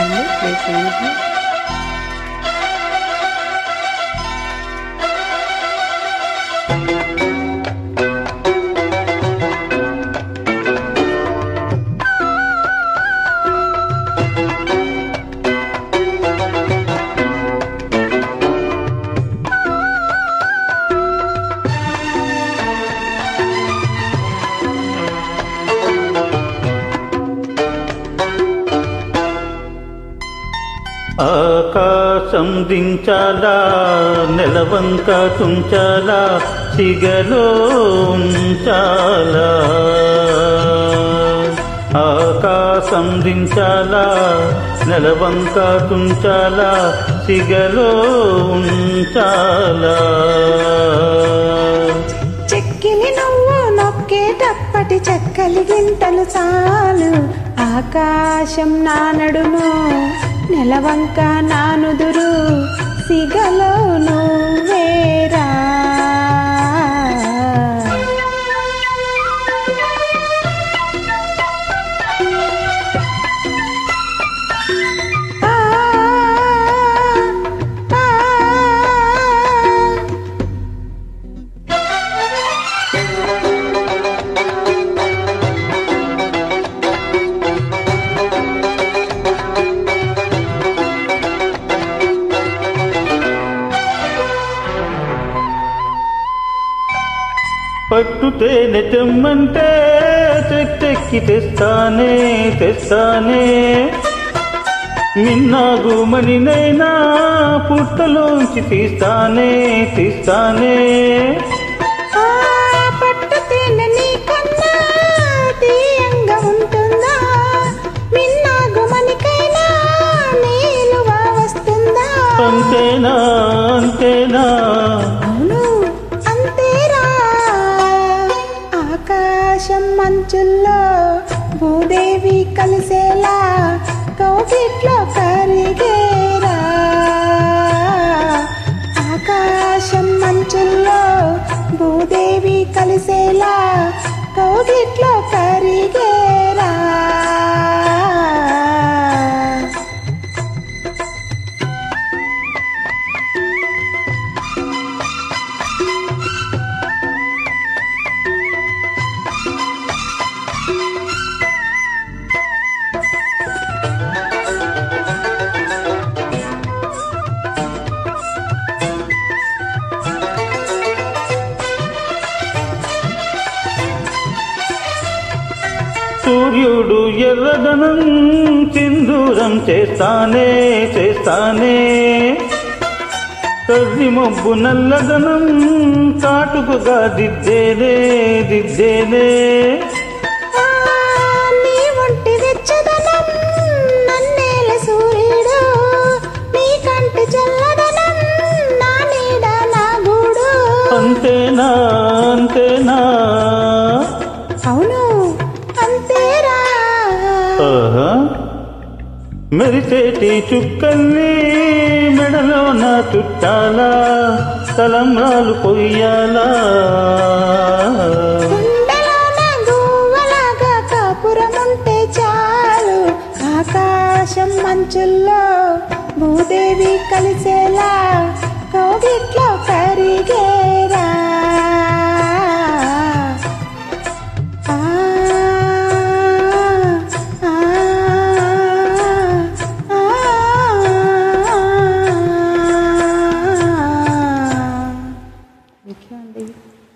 చేయండి ప్లే చేయండి ఆకాశం దించాలా నెలవంక తుంచాలా సిగలో ఉంచాలా ఆకాశం దించాలా నెలవంక తుంచాలా సిగలో ఉంచాలా చెక్కిలి నువ్వు నొక్కేటప్పటి చెక్కలి గింతలు చాలు ఆకాశం నా నడుము నెలవంక నా నుదురు సిగలో నువ్వేరా ఆ, ఆ, ఆ. పట్టు తేనె తెమ్మంటే తెక్కి తెస్తానే తెస్తానే మిన్నాగు మణినైనా పుట్టలోంచి తీస్తానే తీస్తానే ఆ పట్టు తేనె నీకన్నా తీయంగా ఉంటుందా మిన్నా గుమనికైనా నీలువా వస్తుందా అంతేనా అంతేనా అవును అంతేరా ఆకాశం మంచుల్లో భూదేవి కలిసేలా కౌగిట్లో కరిగేరా ఆకాశం మంచుల్లో భూదేవి కలిసేలా కౌగిట్లో కరిగేరా సూర్యుడు ఎర్రదనం సింధూరం చేస్తానే చేస్తానే కర్రి మబ్బు నల్లదనం కాటుకుగా దిద్దేనే దిద్దేనే ఆ, నీ ఒంటి వెచ్చదనం నన్నేల సూర్యుడు నీ కంటి చల్లదనం నా నీడ నా గూడు అంతేనా అంతేనా అవును అంతేరా ఆహా. మెరిసేటి చుక్కల్ని మెడలో నా చుట్టాలా తలంబ్రాలు పొయ్యాలా గుండెలోన గువ్వలాగా కాపురం ఉంటే చాలు ఆకాశం మంచుల్లో భూదేవి కలిసేలా కౌగిట్లో కరిగేరా ఆ, ఆ, ఆ, ఆ. థ్యాంక్ యూ అండి